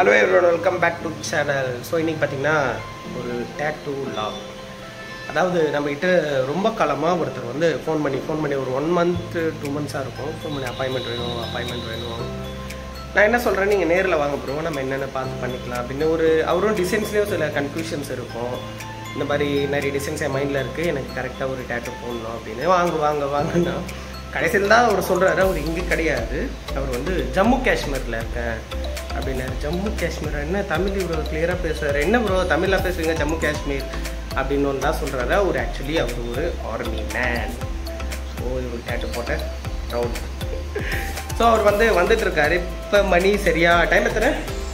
Hello everyone welcome back to channel so இன்றைக்கி பார்த்தீங்கன்னா ஒரு டேட்டூ லாக் அதாவது நம்மகிட்ட ரொம்ப காலமாக ஒருத்தர் வந்து ஃபோன் பண்ணி ஃபோன் பண்ணி ஒரு ஒன் மந்த் டூ மந்த்ஸாக இருக்கும் ஃபோன் பண்ணி அப்பாயின்மெண்ட் வேணும் அப்பாயின்மெண்ட் வேணும் நான் என்ன சொல்கிறேன் நீங்கள் நேரில் வாங்க ப்ரோ நம்ம என்னென்ன பார்த்து பண்ணிக்கலாம் அப்படின்னு ஒரு அவரும் டிசைன்ஸ்லேயும் சில கன்ஃபியூஷன்ஸ் இருக்கும் இந்த மாதிரி நிறைய டிசைன்ஸ் என் மைண்டில் இருக்குது எனக்கு கரெக்டாக ஒரு டேட்டூ போடணும் அப்படின்னு வாங்க வாங்க வாங்கன்னா கடைசியில் தான் அவர் சொல்கிறாரு அவர் இங்கே கிடையாது அவர் வந்து ஜம்மு காஷ்மீரில் இருக்கேன் அப்படின்னாரு ஜம்மு காஷ்மீர் என்ன தமிழ் இவ்வளோ கிளியராக பேசுகிறாரு என்ன ப்ரோ தமிழில் பேசுவீங்க ஜம்மு காஷ்மீர் அப்படின்னு ஒன்று தான் சொல்கிறாரு அவர் ஆக்சுவலி அவர் ஒரு ஆர்மி மேன் ஸோ இவர் டேட்டு போட்ட ப்ரௌட் ஸோ அவர் வந்து வந்துட்டு இருக்காரு இப்போ மணி சரியா டைம் எத்தனை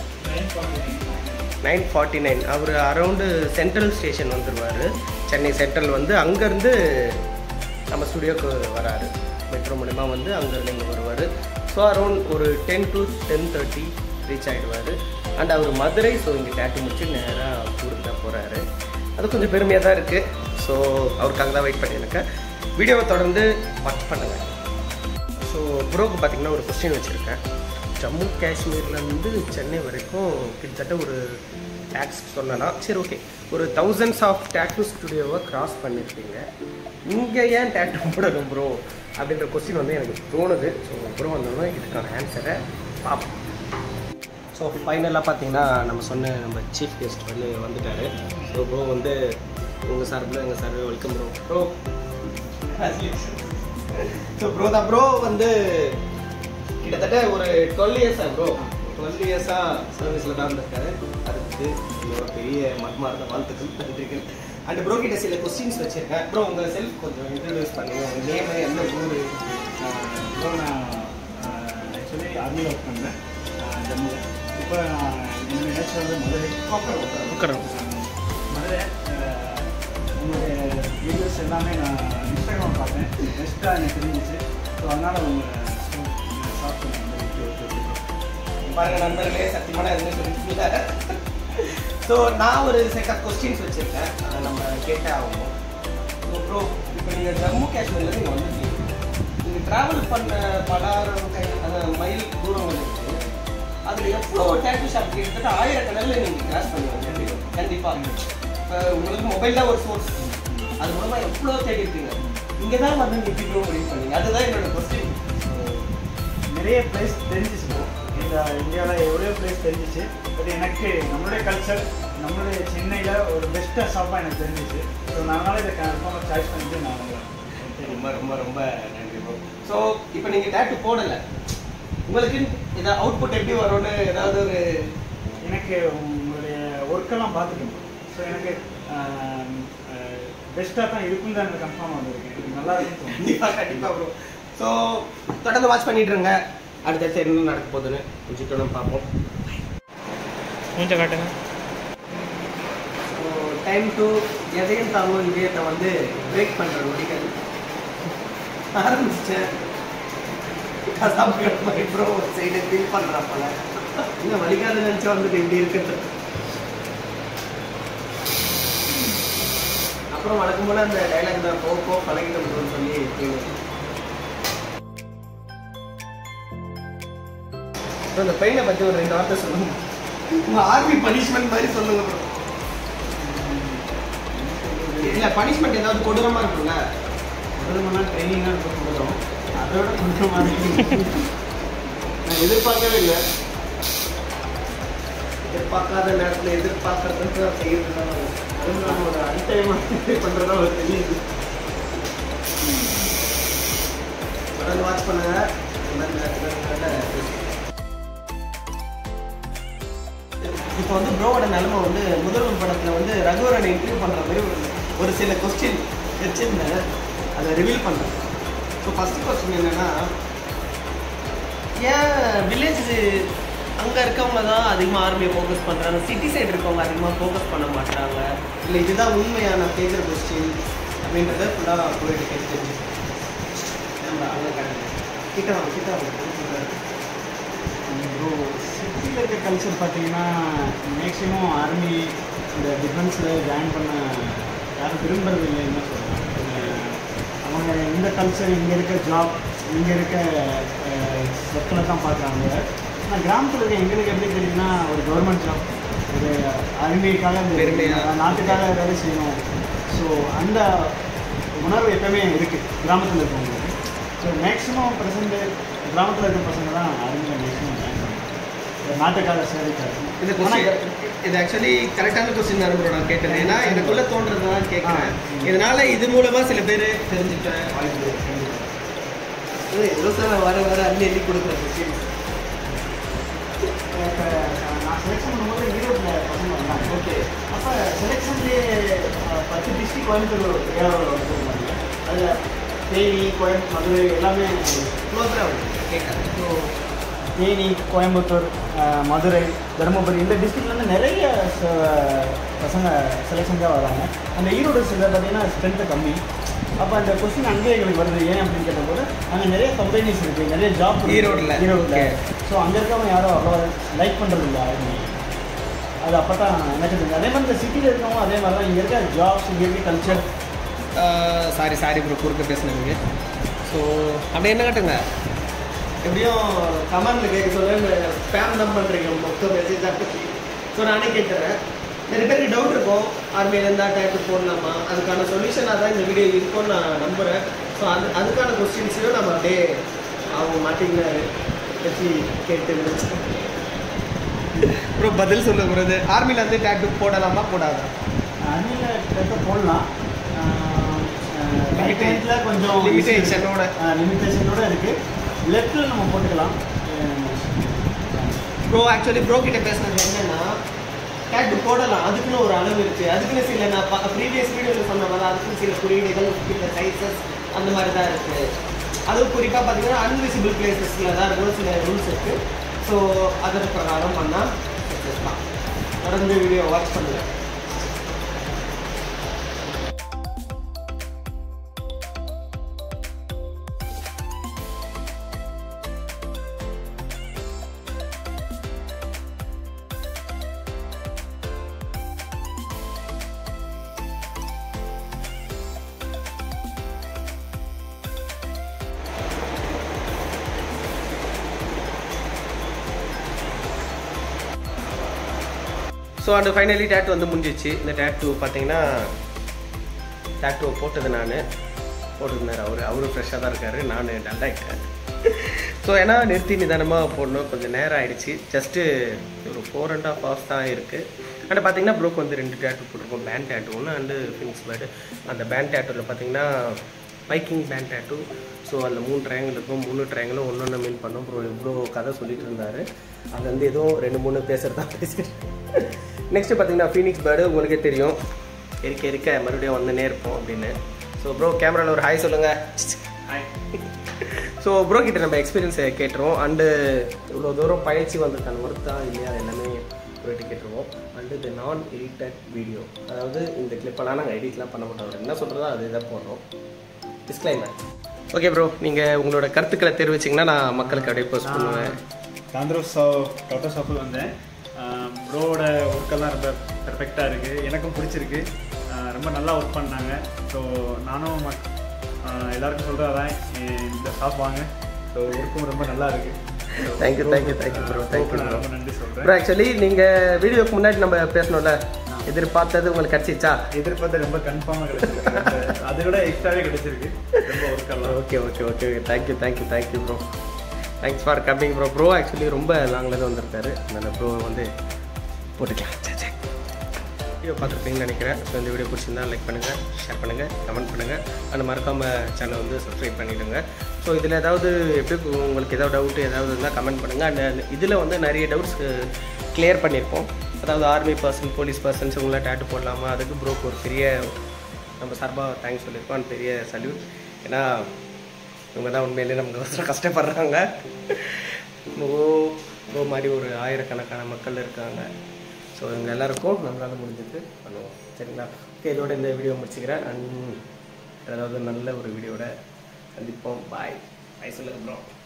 நைன் ஃபார்ட்டி நைன் அவர் அரௌண்டு சென்ட்ரல் ஸ்டேஷன் வந்துடுவார் சென்னை சென்ட்ரல் வந்து அங்கேருந்து நம்ம ஸ்டுடியோக்கு வராரு மெட்ரோ மூலிமா வந்து அங்கேருந்து இங்கே வருவார் ஸோ அரௌண்ட் ஒரு ten to ten thirty reach ஆகிடுவார் அண்ட் அவர் மதுரை ஸோ இங்கே டேட்டு முடிச்சு நேராக ஊருக்கு தான் போகிறாரு அது கொஞ்சம் பெருமையாக தான் இருக்குது ஸோ அவருக்காக தான் வெயிட் பண்ணியிருக்கேன் வீடியோவை தொடர்ந்து வாட்ச் பண்ணுங்கள் ஸோ ப்ரோக்கு பார்த்தீங்கன்னா ஒரு கொஸ்டின் வச்சுருக்கேன் ஜம்மு காஷ்மீர்லேருந்து சென்னை வரைக்கும் கிட்டத்தட்ட ஒரு டேக்ஸ் சொன்னலாம் சரி ஓகே ஒரு தௌசண்ட்ஸ் ஆஃப் டேட்டூ ஸ்டுடியோவை கிராஸ் பண்ணியிருக்கீங்க இங்கே ஏன் டேட்டூ போடணும் ப்ரோ அப்படின்ற கொஸ்டின் வந்து எனக்கு தோணுது ஸோ ப்ரோ வந்தோடனே இதுக்கான ஆன்சரை பார்ப்போம் ஸோ ஃபைனலாக பார்த்தீங்கன்னா நம்ம சொன்ன நம்ம சீஃப் கெஸ்ட் வந்து வந்துட்டாரு ஸோ ப்ரோ வந்து உங்கள் சார்பில் எங்கள் சார்பில் welcome bro bro so bro தான் ப்ரோ வந்து கிட்டத்தட்ட ஒரு டுவெல் இயர்ஸாக ப்ரோ டுவெல் இயர்ஸாக சர்வீஸில் தான் இருந்திருக்காரு அதுக்கு என்னோட பெரிய மர்மார்ந்த வாழ்த்துக்கள் நன்றிகள் அண்ட் ப்ரோ கிட்ட சில கொஸ்டின்ஸ் வச்சுருக்கேன் ப்ரோ உங்கள் செல்ஃப் கொஞ்சம் இன்ட்ரடியூஸ் பண்ணுங்க உங்கள் நேமு எந்த ஊர் இப்போ நான் ஆக்சுவலி ஆர்மியில் ஒர்க் பண்ணேன் ஜம்முவில் இப்போ நான் என்னோட நேச்சர் வந்து மதுரை உட்காரம் மதுரை அஹ், உங்களுடைய வீடியோஸ் எல்லாமே நான் இன்ஸ்டாகிராம் பார்த்தேன் பெஸ்ட்டாக எனக்கு தெரிஞ்சிச்சு ஸோ அதனால் உங்களை ஷாப் பண்ணி வந்து விட்டு விட்டு பாருங்க நண்பர்களே சத்தியமான எதுவுமே சொல்லிட்டு ஸோ நான் ஒரு செட் ஆஃப் கொஸ்டின்ஸ் வச்சுருக்கேன் அதை நம்ம கேட்டே ஆகணும் ஸோ ப்ரோ இப்போ நீங்கள் ஜம்மு காஷ்மீர்ல நீங்கள் வந்துட்டீங்க நீங்கள் ட்ராவல் பண்ண பலாயிரம் கை அந்த மைல் தூரம் வந்துருக்கு அதில் எவ்வளோ டேட்டு ஷாப் கிட்டத்தட்ட ஆயிரக்கணக்கில் நீங்கள் கிராஸ் பண்ணி வந்திருப்பீங்க கண்டிப்பாக இப்போ உங்களுக்கு மொபைல் தான் ஒரு சோர்ஸ் அது மூலமாக எவ்வளோ தேடி இருக்கீங்க இங்கே தான் வந்து நிற்கிறோம் முடிவு பண்ணீங்க அதுதான் என்னோட கொஸ்டின் நிறைய பிளேஸ் தெரிஞ்சிச்சு bro. இந்த இந்தியாவில் எவ்வளோ பிளேஸ் தெரிஞ்சிச்சு பட் எனக்கு நம்மளுடைய கல்ச்சர் நம்மளுடைய சென்னையில் ஒரு பெஸ்ட்டாக ஷாப்பாக எனக்கு தெரிஞ்சிச்சு ஸோ அதனால் இதை கன்ஃபார்மாக சாய்ஸ் பண்ணிட்டு நான் உங்களை ரொம்ப ரொம்ப ரொம்ப நன்றி ப்ரோ ஸோ இப்போ நீங்கள் டேட்டு போடலை உங்களுக்கு இதை அவுட்புட் எப்படி வரும்னு ஏதாவது ஒரு எனக்கு உங்களுடைய ஒர்க்கெல்லாம் பார்த்துக்கணும் ஸோ எனக்கு பெஸ்ட்டாக தான் இருக்குன்னு தான் எனக்கு கன்ஃபார்ம் வந்திருக்கு எனக்கு நல்லா இருக்குன்னு தோணுது கண்டிப்பாக கண்டிப்பாக ப்ரோ ஸோ தொடர்ந்து வாட்ச் பண்ணிட்டு இருங்க அடுத்தடுத்து என்ன நடக்க போகுதுன்னு கொஞ்சம் தொடர்ந்து பார்ப்போம் மூஞ்ச காட்டுங்க ஸோ டைம் டு எதையும் தாங்கும் இதயத்தை வந்து பிரேக் பண்ணுற நொடிகள் ஆரம்பிச்சிட்டேன் கசாப்பு மாதிரி ப்ரோ ஒரு சைடு ஃபீல் பண்ணுறப்பல இன்னும் வலிக்காத நினச்சா வந்துட்டு இப்படி இருக்குது அப்புறம் வழக்கம் போல அந்த டைலாக் தான் போ போ பழகிட்டோம்னு சொல்லி தீர்வு. அப்புறம் அந்த பெயினை பற்றி ஒரு ரெண்டு வார்த்தை சொல்லுங்க உங்க ஆர்மி பனிஷ்மெண்ட் மாதிரி சொல்லுங்க bro. இல்ல பனிஷ்மெண்ட் ஏதாவது கொடூரமா இருக்கும்ல ஒரு மணி நேரம் ட்ரைனிங்காக இருக்க போதும் அதோட கொஞ்சம் மாதிரி நான் எதிர்பார்க்கவே இல்லை எதிர்பார்க்காத நேரத்துல எதிர்பார்க்கறது செய்யறது தான் அதுவும் நம்ம ஒரு அன்டைமாக பண்றதா ஒரு தெரியுது தொடர்ந்து வாட்ச் பண்ணுங்க நல்ல நல்ல நல்ல இப்போ வந்து ப்ரோவோட நிலைமை வந்து முதல்வர் படத்தில் வந்து ரகுவரனை இன்டர்வியூ பண்ணுற மாதிரி ஒரு ஒரு சில கொஸ்டின் வச்சிருந்தேன் அதை ரிவீல் பண்ணேன் ஸோ ஃபஸ்ட் கொஸ்டின் என்னன்னா ஏன் வில்லேஜ் அங்கே இருக்கவங்க தான் அதிகமாக ஆர்மியை ஃபோக்கஸ் பண்ணுறாங்க சிட்டி சைடு இருக்கவங்க அதிகமாக ஃபோக்கஸ் பண்ண மாட்டாங்க இல்லை இதுதான் உண்மையான பேஜர் கொஸ்டின் அப்படின்றத ஃபுல்லாக போயிட்டு கேட்டு நம்ம அங்கே கடந்து கிட்ட வாங்க கிட்ட வாங்க ப்ரோ சிட்டியில் இருக்க கல்ச்சர் பார்த்தீங்கன்னா மேக்ஸிமம் ஆர்மி இந்த டிஃபென்ஸில் ஜாயின் பண்ண யாரும் விரும்புறது இல்லைன்னு தான் சொல்லலாம் அஹ் அவங்க இந்த கல்ச்சர் இங்கே இருக்க ஜாப் இங்கே இருக்க சர்க்கிளை தான் பார்க்குறாங்க ஆனால் கிராமத்தில் இருக்க எங்களுக்கு எப்படி தெரியுதுன்னா ஒரு கவர்மெண்ட் ஜாப் ஒரு அருமைக்காக இந்த பெருமையா. நாட்டுக்காக வேலை செய்யணும் ஸோ அந்த உணர்வு எப்பவுமே இருக்குது கிராமத்தில் இருக்கவங்களுக்கு ஸோ மேக்ஸிமம் ப்ரெசண்ட் கிராமத்தில் இருக்க பசங்க தான் அருமையாக மேக்ஸிமம் ஜாயின் பண்ணுறாங்க நாட்டுக்காக சேவைக்காக இந்த ஆனா, கொஸ்டின் இது ஆக்சுவலி கரெக்டான கொஸ்டின் தான் bro நான் கேட்டது ஏன்னா எனக்குள்ள தோன்றது தான் கேட்குறேன் இதனால இது மூலமா சில பேர் தெரிஞ்சுக்க வாய்ப்பு இருக்கு. இது விவசாயம் வர வர அள்ளி அள்ளி கொடுக்குற கொஸ்டின் இப்போ நான் செலெக்ஷன் பண்ணும்போது ஈரோட்டில் பசங்க வந்தாங்க ஓகே அப்போ செலெக்ஷன்லேயே பத்து டிஸ்ட்ரிக் கோயம்புத்தூர் ஏழாவது வந்துருந்தாங்க அதில் தேனி கோயம்புத்தூர் மதுரை எல்லாமே க்ளோஸாக கேட்குறேன் ஸோ தேனி கோயம்புத்தூர் அஹ், மதுரை தருமபுரி இந்த டிஸ்ட்ரிக்ட்லேருந்து நிறைய ச- பசங்க செலெக்ஷனுக்காக வராங்க அந்த ஈரோடு சில பார்த்தீங்கன்னா ஸ்ட்ரென்த்து கம்மி அப்போ அந்த கொஸ்டின் அங்கேயே எங்களுக்கு வருது ஏன் அப்படின்னு கேட்டபோது அங்கே நிறைய கம்பெனிஸ் இருக்குது நிறைய ஜாப் ஈரோடுல. ஈரோட்டில் Okay. ஸோ அங்கே இருக்கவங்க யாரும் அவ்வளோ லைக் பண்ணுறது இல்லை ஆர்மி அது அப்போ தான் எனக்கு தெரிஞ்சது அதே மாதிரி இந்த சிட்டியில் இருக்கவங்க அதே மாதிரி தான் இங்கே இருக்க ஜாப்ஸ் இங்கே இருக்க கல்ச்சர் சாரி சாரி ப்ரோ குறுக்க பேசினதுக்கு ஸோ அப்படி என்ன கட்டுங்க எப்படியும் கமெண்ட்ல கேட்க சொல்ல ஸ்பேம் தான் பண்ணுறீங்க மொத்த மெசேஜ் அப்படி ஸோ நானே கேட்குறேன் நிறைய பேருக்கு டவுட் இருக்கும் ஆர்மியில் இருந்தால் டேட்டு போடலாமா அதுக்கான சொல்யூஷனாக தான் இந்த வீடியோ இருக்கும்னு நான் நம்புகிறேன் ஸோ அது அதுக்கான கொஸ்டின்ஸையும் நம்ம அப்படியே அவங்க மாட்டிங்கனாரு வச்சு கேட்டு ப்ரோ பதில் சொல்ல போகிறது ஆர்மியில் வந்து டேட்டு போடலாமா போடாதா அணியில் கட்ட போடலாம் ரைட் ஹேண்டில் கொஞ்சம் லிமிட்டேஷனோட லிமிட்டேஷனோட இருக்குது லெஃப்ட்டில் நம்ம போட்டுக்கலாம் ப்ரோ ஆக்சுவலி ப்ரோ கிட்ட பேசுனது என்னன்னா டேட்டு போடலாம் அதுக்குன்னு ஒரு அளவு இருக்கு அதுக்குன்னு சில நான் ப்ரீவியஸ் வீடியோவில் சொன்ன மாதிரி அதுக்குன்னு சில குறியீடுகள் சில சைஸஸ் அந்த மாதிரி தான் இருக்கு அதுவும் குறிப்பாக பார்த்தீங்கன்னா அன்விசிபிள் பிளேசஸில் தான் இருக்கும் சில ரூல்ஸ் இருக்கு ஸோ அதன் பிரகாரம் பண்ணால் success தான் தொடர்ந்து வீடியோ வாட்ச் பண்ணுங்க ஸோ அந்த ஃபைனலி டேட்டு வந்து முடிஞ்சிச்சு இந்த டேட்டு பார்த்தீங்கன்னா டேட்டு போட்டது நான் போட்டிருந்தார் அவர் அவரும் ஃப்ரெஷ்ஷாக தான் இருக்கார் நான் டல்லாயிட்டேன் ஸோ ஏன்னா நிறுத்தி நிதானமாக போடணும் கொஞ்சம் நேரம் ஆயிடுச்சு ஜஸ்ட்டு ஒரு ஃபோர் அண்ட் ஆஃப் ஹவர்ஸ் தான் இருக்குது அண்ட் பார்த்தீங்கன்னா ப்ரோக் வந்து ரெண்டு டேட்டு போட்டிருக்கோம் பேண்ட் டேட்டு ஒன்று அண்டு ஃபினிக்ஸ் பேர்டு அந்த பேண்ட் டேட்டூவில் பார்த்தீங்கன்னா பைக்கிங் பேண்ட் டேட்டு ஸோ அதில் மூணு ட்ரையாங்கிள் இருக்கும் மூணு ட்ரையாங்கிளும் ஒன்று ஒன்று மீன் பண்ணோம் ப்ரோ இவ்வளோ கதை சொல்லிட்டு இருந்தார் அது வந்து ஏதோ ரெண்டு மூணு பேசுகிறதா பேசிட்டு நெக்ஸ்ட்டு பார்த்தீங்கன்னா ஃபீனிக்ஸ் பேர்டு உங்களுக்கே தெரியும் இருக்க இருக்க மறுபடியும் வந்துனே இருப்போம் அப்படின்னு ஸோ ப்ரோ கேமராவில் ஒரு ஹாய் சொல்லுங்கள் ஸோ ப்ரோ கிட்ட நம்ம எக்ஸ்பீரியன்ஸை கேட்டுருவோம் அண்டு இவ்வளோ தூரம் பயணிச்சு வந்திருக்கான ஒர்த்தா இல்லையா அது எல்லாமே போயிட்டு கேட்டுருவோம் அண்டு இது நான் எடிட்டட் வீடியோ அதாவது இந்த கிளிப்பெல்லாம் நாங்கள் எடிட்லாம் பண்ண மாட்டோம் அவர் என்ன சொல்கிறதோ அது இதை போடுறோம் டிஸ்க்ளைமர் ஓகே ப்ரோ நீங்கள் உங்களோட கருத்துக்களை தெரிவிச்சிங்கன்னா நான் மக்களுக்கு அப்படியே போஸ்ட் பண்ணுவேன் தாந்திரோ சா டாட்டா ஷாப்பில் வந்தேன் ப்ரோவோட ஒர்க்கெல்லாம் ரொம்ப பெர்ஃபெக்டாக இருக்குது எனக்கும் பிடிச்சிருக்கு ஆஹ் ரொம்ப நல்லா ஒர்க் பண்ணாங்க ஸோ நானும் மக்- ஆஹ் எல்லாருக்கும் சொல்கிறதான் இந்த ஷாப் வாங்க ஸோ ஒர்க்கும் ரொம்ப நல்லா இருக்குது Thank you, thank you, thank you bro, thank you நான் bro. ரொம்ப நன்றி சொல்கிறேன் ப்ரோ ஆக்சுவலி நீங்கள் வீடியோக்கு முன்னாடி நம்ம பேசணும்ல எதிர்பார்த்தது உங்களுக்கு கிடச்சிச்சா எதிர்பார்த்து ரொம்ப கன்ஃபார்மாக கிடைச்சிருக்கு அதை விட எக்ஸ்ட்ராவே கிடைச்சிருக்கு ரொம்ப ஒர்க்கெல்லாம் okay okay okay thank you thank you thank you bro thanks for coming bro bro actually ரொம்ப லாங்கில் வந்திருக்காரு அந்த ப்ரோ வந்து போட்டுக்கலாம் சே, சே. வீடியோ பார்த்துருப்பீங்கன்னு நினைக்கிறேன் ஸோ இந்த வீடியோ பிடிச்சிருந்தா லைக் பண்ணுங்கள் ஷேர் பண்ணுங்கள் கமெண்ட் பண்ணுங்கள் அந்த மறக்காமல் சேனல் வந்து சப்ஸ்கிரைப் பண்ணிவிடுங்க ஸோ இதில் ஏதாவது எப்படி உங்களுக்கு ஏதாவது டவுட் ஏதாவது இருந்தால் கமெண்ட் பண்ணுங்கள் அண்ட் இதில் வந்து நிறைய டவுட்ஸ் கிளியர் பண்ணியிருப்போம் அதாவது ஆர்மி பர்சன் போலீஸ் பர்சன்ஸ் இவங்களாம் டேட்டு போடலாமா அதுக்கு ப்ரோக்கு ஒரு பெரிய நம்ம சார்பாக தேங்க்ஸ் சொல்லியிருக்கோம் அண்ட் பெரிய சல்யூட் ஏன்னா இவங்க தான் உண்மையிலேயே நமக்கு அவசரம் கஷ்டப்படுறாங்க ஓ ஓ மாதிரி ஒரு ஆயிரக்கணக்கான மக்கள் இருக்காங்க ஸோ இவங்க எல்லாருக்கும் நம்மளால் முடிஞ்சது பண்ணுவோம் சரிங்களா ஓகே இதோட இந்த வீடியோ முடிச்சுக்கிறேன் அண்ட் ஏதாவது நல்ல ஒரு வீடியோட சந்திப்போம் பாய் பாய் சொல்லுங்க ப்ரோ